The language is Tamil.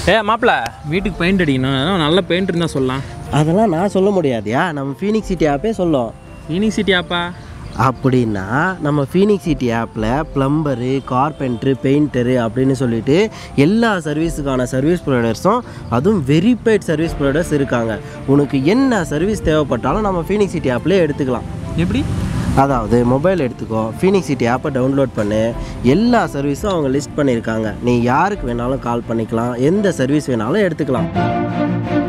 ஏ மாப்பிள்ள வீட்டுக்கு பெயிண்ட் அடிக்கணும் நல்ல பெயிண்ட் இருந்தால் சொல்லலாம் அதெல்லாம் நான் சொல்ல முடியாதுயா நம்ம ஃபீனிக்ஸ் சிட்டி ஆப்பே சொல்லும் யூனிக் சிட்டி ஆப்பா அப்படின்னா நம்ம ஃபீனிக்ஸ் சிட்டி ஆப்பில் ப்ளம்பரு கார்பென்ட்ரு பெயிண்டரு அப்படின்னு சொல்லிட்டு எல்லா சர்வீஸுக்கான சர்வீஸ் ப்ரொவைடர்ஸும் அதுவும் வெரிஃபைட் சர்வீஸ் ப்ரொவைடர்ஸ் இருக்காங்க உனக்கு என்ன சர்வீஸ் தேவைப்பட்டாலும் நம்ம ஃபீனிக்ஸ் சிட்டி ஆப்லேயே எடுத்துக்கலாம் எப்படி அதாவது மொபைல் எடுத்துக்கோ ஃபீனிக்ஸ் சிட்டி ஆப்பை டவுன்லோட் பண்ணு எல்லா சர்வீஸும் அவங்க லிஸ்ட் பண்ணியிருக்காங்க நீ யாருக்கு வேணாலும் கால் பண்ணிக்கலாம் எந்த சர்வீஸ் வேணாலும் எடுத்துக்கலாம்